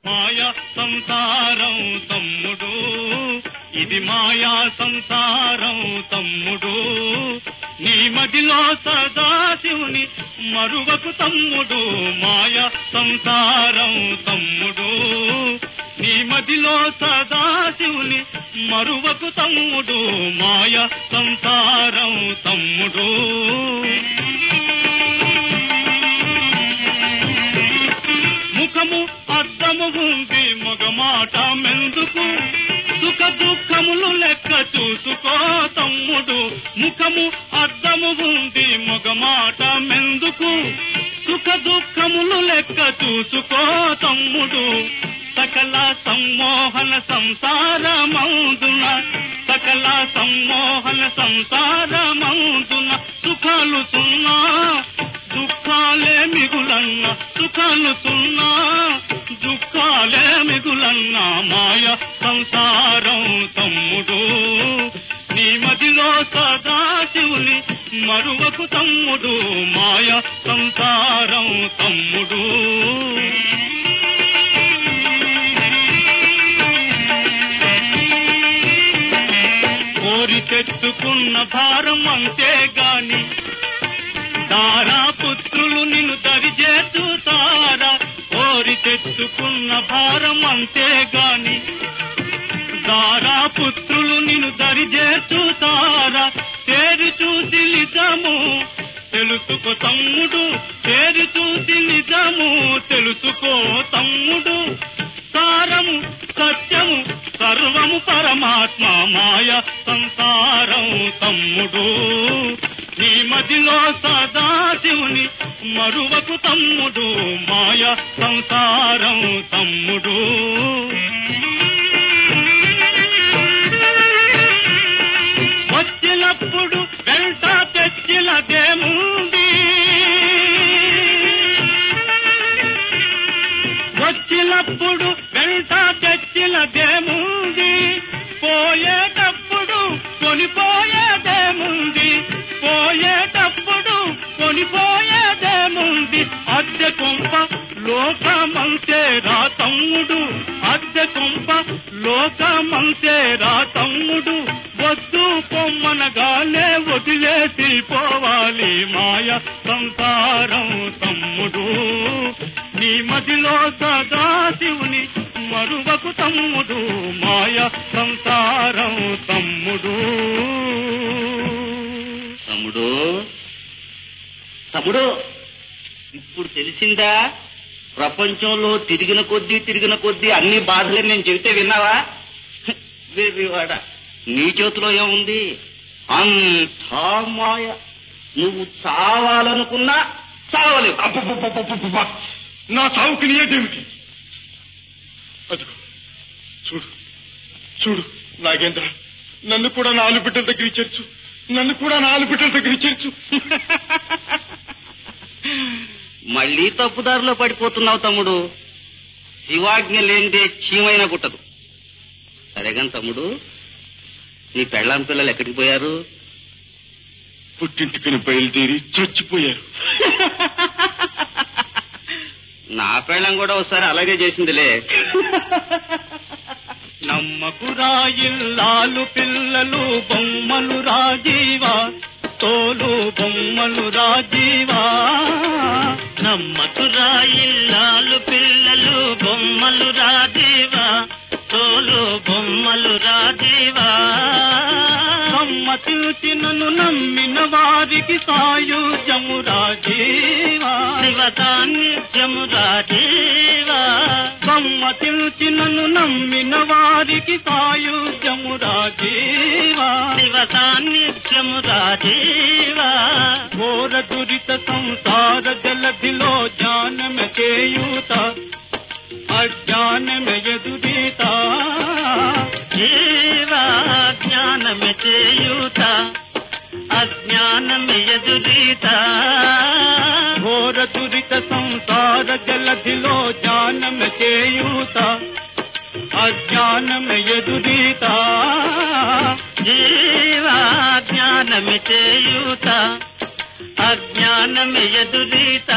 మాయా సంసారం తమ్ముడు ఇది మాయా సంసారం తమ్ముడు నీ మదిలో సదాశివుని మరువకు తమ్ముడు మాయా సంసారం తమ్ముడు నీ మదిలో సదాశివుని మరువకు తమ్ముడు మాయా సంసారం తమ్ముడు ముఖము అద్దము ఉంది మగమాట మెందుకు సుఖ దుఃఖములు లెక్క చూసుకో తమ్ముడు ముఖము అద్దము ఉంది మగమాట మెందుకు సుఖ దుఃఖములు లెక్క చూసుకో తమ్ముడు సకల సమ్మోహన సంసారమందున సకల సమ్మోహన సంసారమందున సుఖాలు సున్నా దుఃఖాలే మిగులన్న సుఖాలు సున్నా దుఃఖాలే మిగులన్న మాయ సంసారం తమ్ముడు నీ మదిలో సదాశివుని మరువకు తమ్ముడు మాయ సంసారం తమ్ముడు కోరి తెచ్చుకున్న భారం అంతే గాని దారా పుత్రులు నిన్ను దరిచేతుతారా కోరి తెచ్చుకున్న భారం అంతే గాని దారా పుత్రులు నిన్ను దరిచేతుతారా తేరి చూసి నిజము తెలుసుకో తమ్ముడు తేరి చూసి నిజము తెలుసుకో తమ్ముడు సారము సత్యము సర్వము పరమాత్మ మాయ సంసారం తమ్ముడు నీ మదిలో సదాశివుని మరువకు తమ్ముడు మాయ సంసారం తమ్ముడు వచ్చినప్పుడు వెంట తెచ్చినదేముంది వచ్చినప్పుడు వెంట తెచ్చినదేముంది పోయేటప్పుడు కొనిపోయేదేముంది పోయేటప్పుడు కొనిపోయేదేముంది అద్దె కొంప లోకమంతే రా తమ్ముడు అద్దె కొంప లోకమంతే రా తమ్ముడు వద్దు పొమ్మనగానే వదిలేసి పోవాలి మాయ సంసారం తమ్ముడు నీ మదిలో సదాశివుని మరువకు తమ్ముడు మాయ సంసారం తమ్ముడు తమ్ముడు తమ్ముడు ఇప్పుడు తెలిసిందా ప్రపంచంలో తిరిగిన కొద్దీ తిరిగిన కొద్దీ అన్ని బాధలే నేను చెబితే విన్నావా వాడ నీ చేతిలో ఏముంది అంతా మాయ నువ్వు చావాలనుకున్నా చావలేవు అబ్బబ్బబ్బబ్బబ్బబ్బ! నా చావుకి నీయేటేమిటి అదిగో చూడు చూడు నాగేంద్ర నన్ను కూడా నా ఆలుబిడ్డల దగ్గర చేర్చు నన్ను కూడా నా ఆలుబిడ్డల దగ్గర చేర్చు మళ్ళీ తప్పుదారిలో పడిపోతున్నావు తమ్ముడు శివాజ్ఞ లేనిదే చీమైనా కుట్టదు సరేగాని తమ్ముడు నీ పెళ్ళాం పిల్లలు ఎక్కడికి పోయారు పుట్టింటికని బయలుదేరి చచ్చిపోయారు నా పెళ్ళం కూడా ఒకసారి అలాగే చేసిందిలే నమ్మకురా ఇల్లాలు పిల్లలు బొమ్మలు రాజీవా తోలు బొమ్మలు రాజీవా నమ్మకురా ఇల్లాలు పిల్లలు బొమ్మలు రాజీవా తోలు బొమ్మలు రాజీవా సమ్మతిల్చినను నమ్మిన వారికి సాయుజము రాజీవా శివసాన్నిధ్యము రాజీవా సమ్మతిల్చినను నమ్మిన వారికి సాయుధ్యము రాజీవా శివ సాన్నిధ్యము రాజీవా ఘోర దురిత సంసార జలధిలో జ్ఞానమ చేయూత అజ్ఞానమ ఎదురీత జీవా జ్ఞానమ చేయూత అజ్ఞానమ ఎదురీత ఘోర దురిత సంసార జలధిలో జ్ఞానమ చేయూత అజ్ఞానం ఎదురీత జీవా జ్ఞానమి చేయూత అజ్ఞానమే ఎదురీత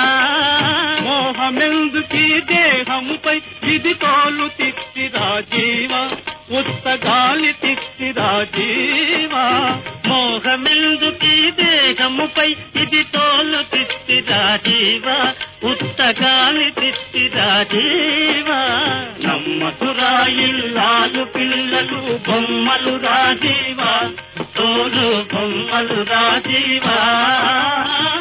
మోహమెందుకీ దేహముపై ఇది తోలు తిక్తిరా జీవ ఉత్తగాలి తిక్తిరా జీవ మోహమెందుకీ దేహముపై ఇది తోలు తిత్తిరా జీవ ఉత్తగాలి తిత్తిరా జీవ నమ్మకురా ఇల్లాలు పిల్లలు బొమ్మలు రాజీవా తోడు బొమ్మలు రాజీవా